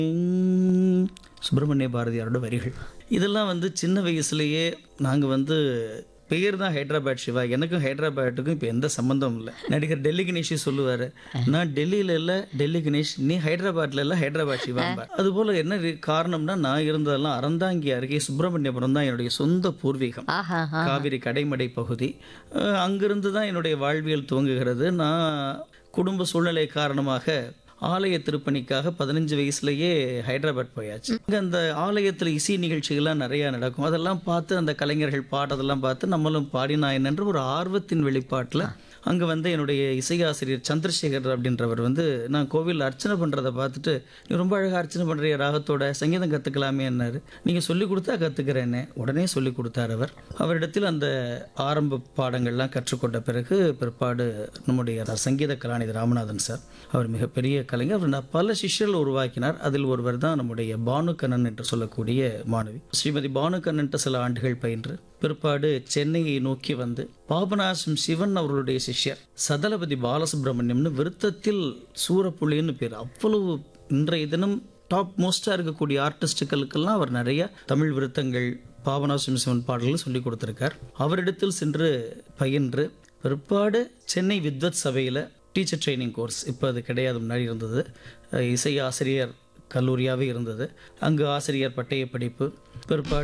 உம், சுப்பிரமணிய பாரதியாரோட வரிகள் இதெல்லாம் வந்து சின்ன வயசுலயே நாங்கள் வந்து பேர் தான் ஹைதராபாத் சிவா எனக்கும் ஹைதராபாத்துக்கும் இப்போ எந்த சம்மந்தமும் இல்லை நடிகர் டெல்லி கணேஷ் சொல்லுவார் நான் டெல்லியில் இல்லை டெல்லி கணேஷ் நீ ஹைதராபாத்தில் இல்லை ஹைதராபாத் சிவா அதுபோல் என்ன ரீ- காரணம்னா நான் இருந்ததெல்லாம் அறந்தாங்கி அருகே சுப்பிரமணியபுரம் தான் என்னுடைய சொந்த பூர்வீகம் ஆஹா ஆஹா. காவிரி கடைமடை பகுதி அஹ் அங்கிருந்து தான் என்னுடைய வாழ்வியல் துவங்குகிறது நான் குடும்ப சூழ்நிலை காரணமாக ஆலய திருப்பணிக்காக பதினஞ்சு வயசுலயே ஹைதராபாத் போயாச்சு அங்க அந்த ஆலயத்தில் இசை நிகழ்ச்சிகள்லாம் நிறைய நடக்கும் அதெல்லாம் பார்த்து அந்த கலைஞர்கள் பாடுறதெல்லாம் பார்த்து நம்மளும் பாடினா என்னன்ற ஒரு ஆர்வத்தின் வெளிப்பாட்டில் அங்கே வந்து என்னுடைய இசையாசிரியர் சந்திரசேகர் அப்படின்றவர் வந்து நான் கோவிலில் அர்ச்சனை பண்ணுறதை பார்த்துட்டு நீ ரொம்ப அழகாக அர்ச்சனை பண்ணுறிய ராகத்தோட சங்கீதம் கற்றுக்கலாமே என்னாரு நீங்கள் சொல்லி கொடுத்தா கற்றுக்கிறேன்னு உடனே சொல்லி கொடுத்தார் அவர் அவரிடத்தில் அந்த ஆரம்ப பாடங்கள்லாம் கற்றுக்கொண்ட பிறகு பிற்பாடு நம்முடைய சங்கீத கலாநிதி ராமநாதன் சார் அவர் மிகப்பெரிய கலைஞர் அவர் ந- பல சிஷ்யர்கள் உருவாக்கினார் அதில் ஒருவர் தான் நம்முடைய பானுகண்ணன் என்று சொல்லக்கூடிய மாணவி ஸ்ரீமதி பானுகண்ணன்ட்ட சில ஆண்டுகள் பயின்று பிற்பாடு சென்னையை நோக்கி வந்து பாபநாசம் சிவன் அவர்களுடைய சிஷ்யர் சதலபதி பாலசுப்ரமணியம்னு விருத்தத்தில் சூரப்புலின்னு பேர் அவ்வளவு இன்றைய தினம் டாப் மோஸ்டாக இருக்கக்கூடிய ஆர்டிஸ்டுகளுக்கெல்லாம் அவர் நிறைய தமிழ் விருத்தங்கள் பாபநாசம் சிவன் பாடல்கள் சொல்லி கொடுத்துருக்கார் அவரிடத்தில் சென்று பயின்று பிற்பாடு சென்னை வித்வத் சபையில் டீச்சர் ட்ரைனிங் கோர்ஸ் இப்போ அது கிடையாது முன்னாடி இருந்தது அஹ் இசை ஆசிரியர் கல்லூரியாகவே இருந்தது அங்கு ஆசிரியர் பட்டய படிப்பு பிற்பாடு